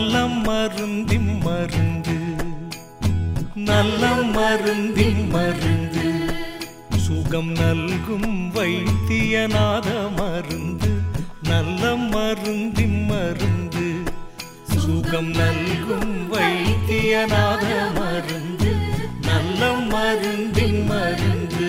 நல்ல மருந்தி மருந்து நல்ல மருந்தி மருந்து சுகம் நல்கும் வைத்தியநாத மருந்து நல்ல மருந்தி மருந்து சுகம் நல்கும் வைத்தியநாத மருந்து நல்ல மருந்தி மருந்து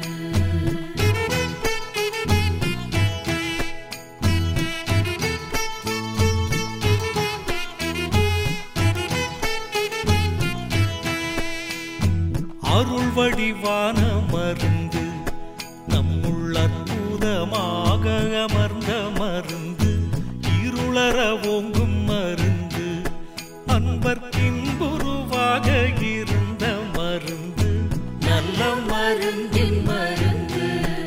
அருள் வடிவான மருந்து நம்முள் அற்புதமாக அமர்ந்த மருந்து இருளற ஓங்கும் மருந்து அன்பர்க்கின்புருவாக இருந்த மருந்து நல்ல மருந்தி மருந்து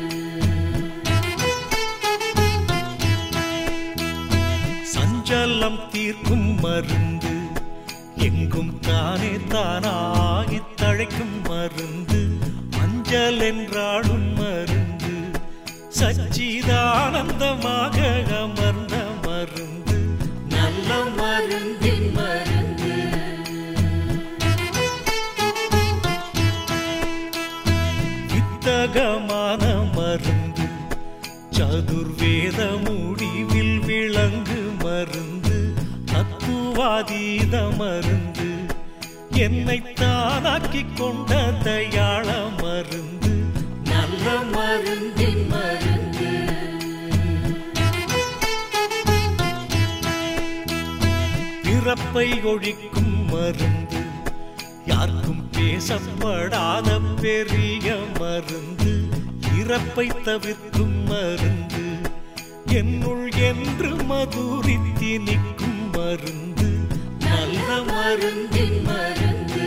சஞ்சலம் தீர்க்கும் மருந்து எங்கும் தானே தானாகி தழைக்கும் மருந்து அஞ்சல் என்றாடும் மருந்து சச்சிதானந்தமாக அமர்ந்த மருந்து நல்ல மருந்தி மருந்து வித்தகமான மருந்து சதுர்வேத முடிவில் விளங்கு மருந்து தத்துவாதீத மருந்து என்னை தானாக்கிக் கொண்ட தயாள மருந்து நல்ல மருந்தி மருந்து பிறப்பை ஒழிக்கும் மருந்து யாருக்கும் பேசப்படாத பெரிய மருந்து இறப்பை தவிர்க்கும் மருந்து என்னுள் என்று மதுரித்தி நிற்கும் மருந்து நல்ல மருந்தி மருந்து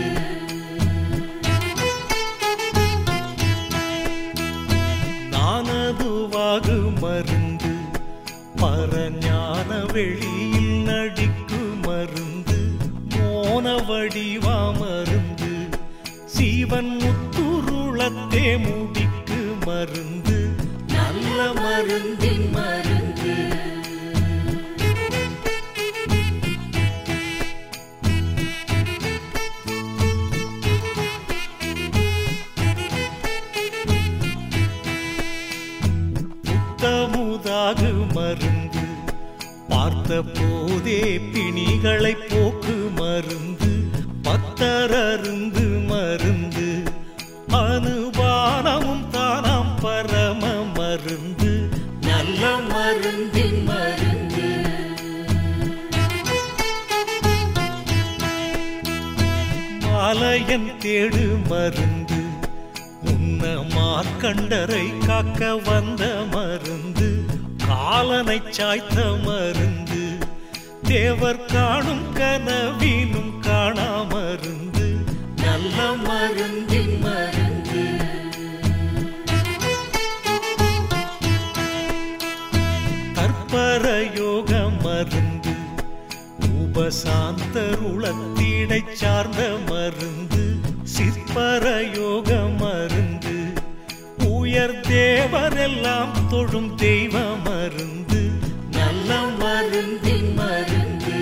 நானதுவாகு மருந்து பரஞான வெளியில் நடிக்கு மருந்து மோன வடிவா மருந்து சீவன் முத்துருளத்தே முடிக்கு மருந்து நல்ல மருந்தி மருந்து புத்தமுதாகு மருந்து பார்த்த போதே பிணிகளை போக்கு மருந்து பத்தரருந்து மருந்து அனுபானமும் தானாம் பரம மருந்து நல்ல மருந்தி மருந்து மாலையன் தேடு மருந்து உன்ன மார்க்கண்டரை காக்க வந்த மருந்து காலனை சாய்த்த மருந்து தேவர் காணும் கனவினும் காணா மருந்து நல்ல மருந்தி மருந்து கற்பர யோக மருந்து உபசாந்தருளத்தீடை சார்ந்த மருந்து சிற்பர யோக மருந்து உயர் தேவரெல்லாம் தொழும் தெய்வ மருந்து நல்ல மருந்தி மருந்து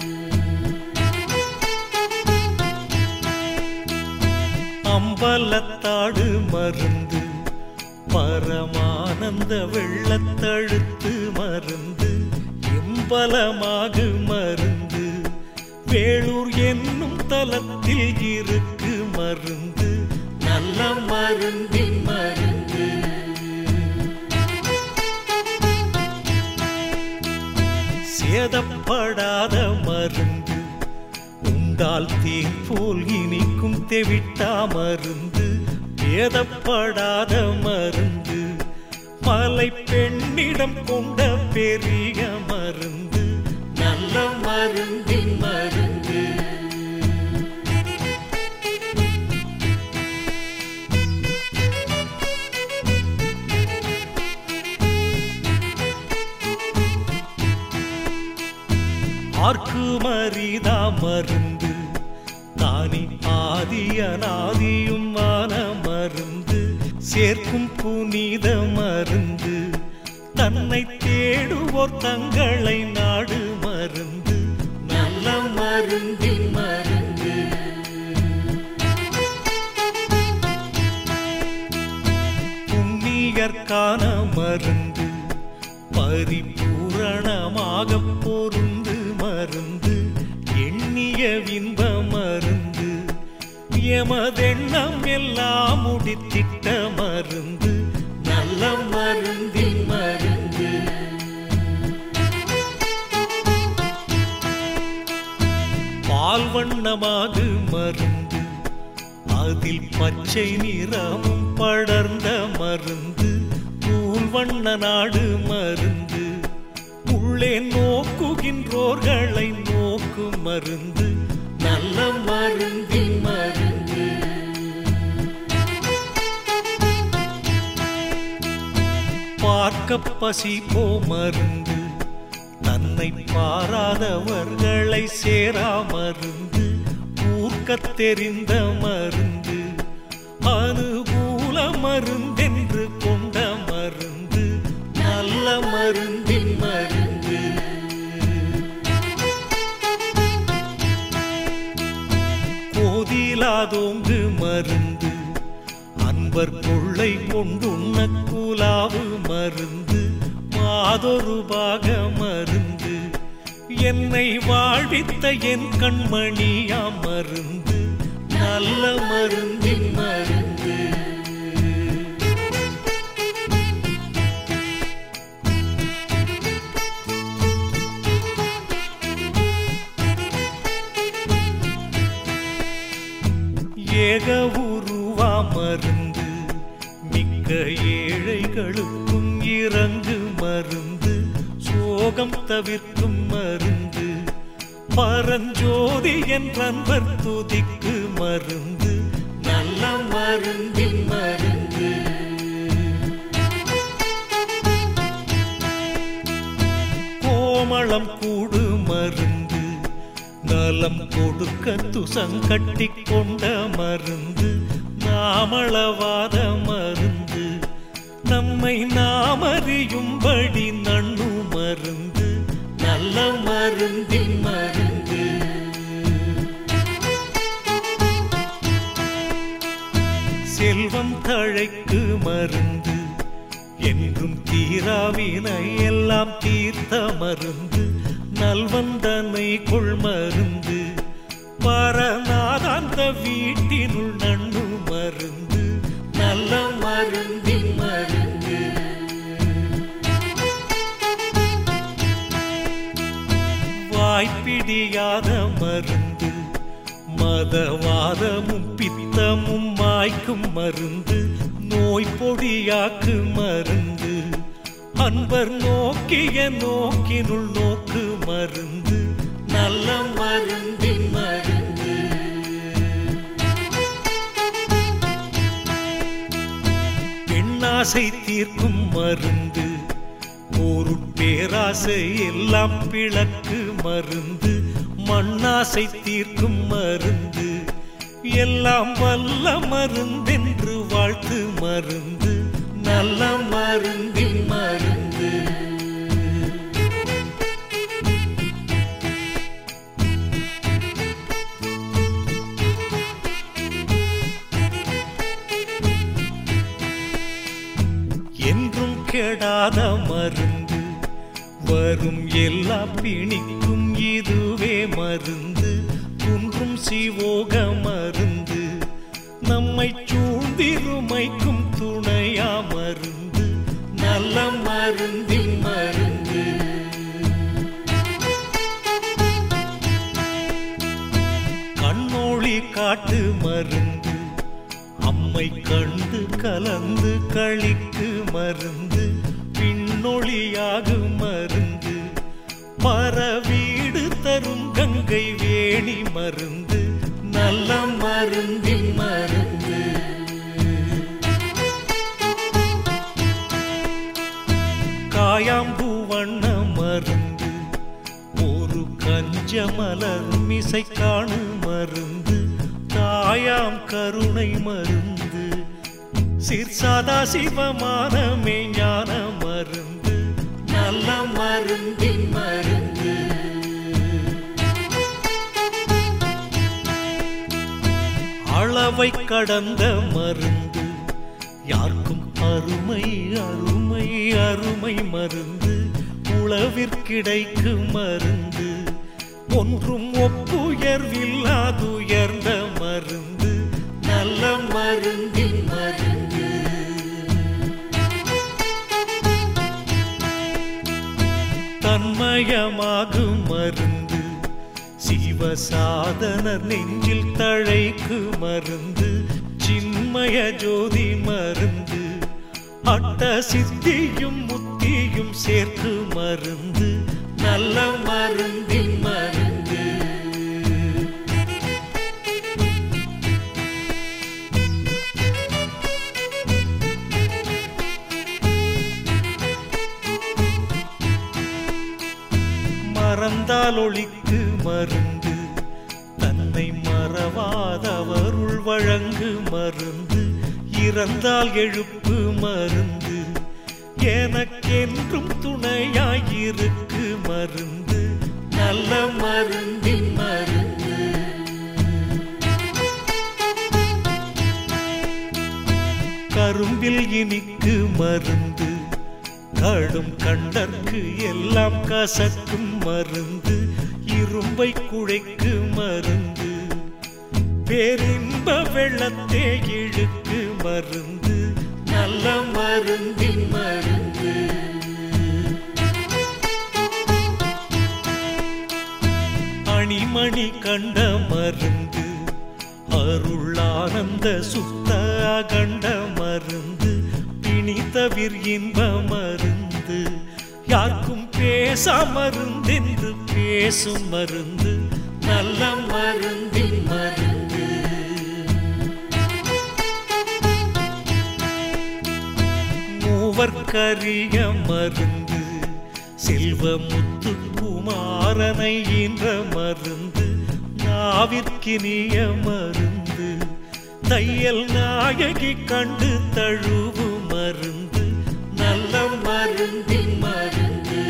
அம்பலத்தாடு மருந்து பரமானந்த வெள்ளத்தழுத்து மருந்து எம்பலமாகு மருந்து வேளூர் என்னும் தலத்தில் இருக்கு மருந்து நல்ல மருந்தி மருந்து சேதப்படாத மருந்து உண்டால் தேன் போல் இனிக்கும் தெவிட்டா மருந்து வேதப்படாத மருந்து மலை பெண்ணிடம் கொண்ட பெரிய மருந்து நல்ல மருந்தி மருந்து ஆர்க்கு மரிதா மருந்து தானி ஆதியனாதியும் மான மருந்து சேர்க்கும் புனித மருந்து தன்னை தேடுவோர் தங்களை நாடு மருந்து நல்ல மருந்தின் மருந்து புண்ணியர்க்கான மருந்து பரிபூரணமாக பொருந்து மருந்து எண்ணிய இன்ப மருந்து எமதெண்ணம் எல்லாம் முடித்திட்ட மருந்து நல்ல மருந்தின் மருந்து பால் வண்ணமாகு மருந்து அதில் பச்சை நிறமும் படர்ந்த மருந்து நூல் வண்ண நாடு மருந்து உள்ளே நோக்குகின்றோர்களை நோக்கு மருந்து நல்ல மருந்தின் மருந்து பார்க்க பசி போ மருந்து தன்னை பாராதவர்களை சேரா மருந்து ஊர்க்கத் தெரிந்த மருந்து அனுகூல மருந்தென்று கொண்ட மருந்து நல்ல மருந்தின் மருந்து கோதிலாதோங்கு மருந்து அன்பர் கொள்ளை கொண்டுண்ண குலாவு மருந்து மாதொரு பாக மருந்து என்னை வாழ்வித்த என் கண்மணியா மருந்து நல்ல மருந்தின் மருந்து ஏக உருவா மருந்து மிக்க ஏழைகளுக்கும் இறங்கு மருந்து சோகம் தவிர்க்கும் மருந்து பரஞ்சோதி என்றன்பர் துதிக்கு மருந்து நல்ல மருந்தின் மருந்து கோமளம் கூடு மருந்து நலம் கொடுக்க துசங்கட்டி கொண்ட மருந்து நாமளவாத மருந்து நம்மை நாமறியும்படி நண்ணு மருந்து நல்ல மருந்தின் மருந்து செல்வம் தழைக்கு மருந்து என்றும் தீராவினை எல்லாம் தீர்த்த மருந்து நல்வந்தனை கொள் மருந்து பரநாதாந்த வீட்டினுள் நண்ணு மருந்து நல்ல மருந்தின் மருந்து வாய்ப்பிடியாத மருந்து மதவாதமும் பித்தமும் மாய்க்கும் மருந்து நோய் பொடியாக்கு மருந்து அன்பர் நோக்கிய நோக்கினுள் நோக்கு மருந்து நல்ல மருந்தின் மருந்து பெண்ணாசை தீர்க்கும் மருந்து பொருட்பேராசை எல்லாம் பிளக்கு மருந்து மண்ணாசை தீர்க்கும் மருந்து எல்லாம் வல்ல மருந்தென்று வாழ்த்து மருந்து நல்ல மருந்தின் மருந்து என்றும் கெடாத மருந்து வரும் எல்லா பிணிக்கும் இதுவே மருந்து குன்றும் சிவோக மருந்து நம்மை சூழ்ந்திருமைக்கும் துணையா மருந்து நல்ல மருந்தின் மருந்து கண்ணொளி காட்டு மருந்து அம்மை கண்டு கலந்து களிக்கு மருந்து பின்னொளியாகு மருந்து பரவீடு தரும் கங்கை வேணி மருந்து நல்ல மருந்தின் மருந்து காயாம்பூ வண்ண மருந்து ஒரு கஞ்ச மலர் மிசை காணு மருந்து தாயாம் கருணை மருந்து சிற்சாதா சிவமான மெய்ஞான மருந்து நல்ல மருந்தின் மருந்து அளவை கடந்த மருந்து யாருக்கும் அருமை அருமை அருமை மருந்து உளவிற்கிடைக்கு மருந்து ஒன்றும் ஒப்புயர்வில்லாதுயர்ந்த மருந்து நல்ல மருந்தின் மருந்து தன்மயமாகும் மருந்து சிவசாதனர் நெஞ்சில் தழைக்கு மருந்து சின்மய ஜோதி மருந்து அட்ட சித்தியும் முத்தியும் சேர்த்து மருந்து நல்ல மருந்தின் மருந்து மறந்தால் ஒளிக்கு மருந்து தன்னை மறவாதவருள் வழங்கு மருந்து இறந்தால் எழுப்பு மருந்து எனக்கென்றும் துணையாயிருக்கு மருந்து நல்ல மருந்தின் மருந்து கரும்பில் இனிக்கு மருந்து கடும் கண்டற்கு எல்லாம் கசக்கும் மருந்து இரும்பை குழைக்கு மருந்து பேரின்ப வெள்ளத்தே இழுக்கு மருந்து நல்ல மருந்தின் மருந்து அணிமணி கண்ட மருந்து அருளானந்த சுத்த அகண்ட மருந்து பிணித்தவிர் இன்ப மருந்து யாருக்கும் பேச மருந்தென்று பேசும் மருந்து நல்ல மருந்தின் மருந்து மூவர்க்கரிய மருந்து செல்வ முத்து குமாரனை ஈன்ற மருந்து நாவிற்கினிய மருந்து தையல் நாயகி கண்டு தழுவு மருந்து நல்ல மருந்தின் மருந்து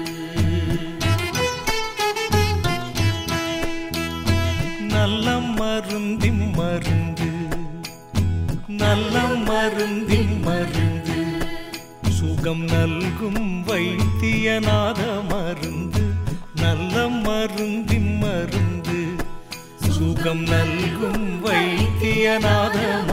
நல்ல மருந்தின் மருந்து நல்ல மருந்தின் மருந்து சுகம் நல்கும் வைத்தியநாத மருந்து நல்ல மருந்தின் மருந்து சுகம் நல்கும் வைத்தியநாத